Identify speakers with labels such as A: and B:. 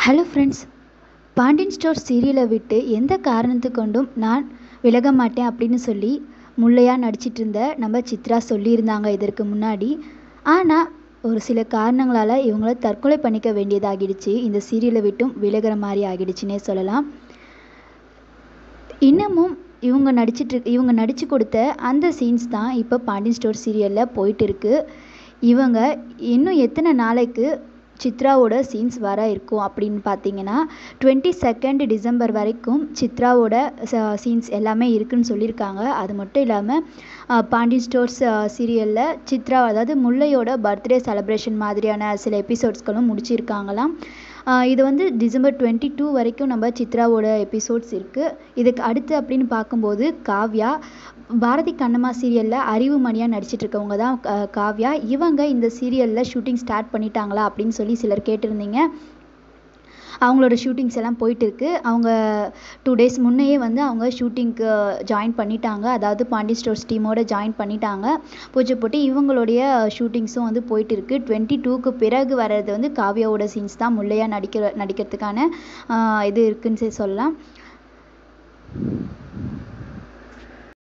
A: hello friends Pandian store சீரியலை விட்டு எந்த காரணத்து கொண்டும் நான் விலக மாட்டேன் அப்படின்னு சொல்லி முல்லையாக நடிச்சிட்டு இருந்த நம்ம சித்ரா சொல்லியிருந்தாங்க இதற்கு முன்னாடி ஆனால் ஒரு சில காரணங்களால் இவங்கள தற்கொலை பண்ணிக்க வேண்டியதாகிடுச்சு இந்த சீரியலை விட்டும் விலகிற மாதிரி ஆகிடுச்சுன்னே சொல்லலாம் இன்னமும் இவங்க நடிச்சிட்டு இவங்க நடித்து கொடுத்த அந்த சீன்ஸ் தான் இப்போ பாண்டியன் ஸ்டோர் சீரியலில் போயிட்டு இருக்கு இவங்க இன்னும் எத்தனை நாளைக்கு சித்ராவோட சீன்ஸ் வர இருக்கும் அப்படின்னு பார்த்தீங்கன்னா டுவெண்ட்டி செகண்ட் டிசம்பர் வரைக்கும் சித்ராவோட சீன்ஸ் எல்லாமே இருக்குன்னு சொல்லியிருக்காங்க அது மட்டும் இல்லாமல் பாண்டியன் ஸ்டோர்ஸ் சீரியலில் சித்ரா அதாவது முல்லையோட பர்த்டே செலப்ரேஷன் மாதிரியான சில எபிசோட்ஸ்களும் முடிச்சிருக்காங்களாம் இது வந்து டிசம்பர் டுவெண்ட்டி டூ வரைக்கும் நம்ம சித்ராவோட எபிசோட்ஸ் இருக்குது இதுக்கு அடுத்து அப்படின்னு பார்க்கும்போது காவ்யா பாரதி கண்ணம்மா சீரியலில் அறிவு மணியாக நடிச்சிட்டு இருக்கவங்க தான் காவ்யா இவங்க இந்த சீரியலில் ஷூட்டிங் ஸ்டார்ட் பண்ணிட்டாங்களா அப்படின்னு சொல்லி சிலர் கேட்டிருந்தீங்க அவங்களோட ஷூட்டிங்ஸ் எல்லாம் போயிட்டு இருக்கு அவங்க டூ டேஸ் முன்னையே வந்து அவங்க ஷூட்டிங்க்கு ஜாயின் பண்ணிட்டாங்க அதாவது பாண்டி ஸ்டோர்ஸ் டீமோட ஜாயின் பண்ணிட்டாங்க பூஜை போட்டு இவங்களுடைய ஷூட்டிங்ஸும் வந்து போயிட்டு இருக்கு டுவெண்ட்டி டூக்கு பிறகு வர்றது வந்து காவ்யாவோட சீன்ஸ் தான் முல்லையாக நடிக்கிற நடிக்கிறதுக்கான இது இருக்குன்னு சொல்லலாம்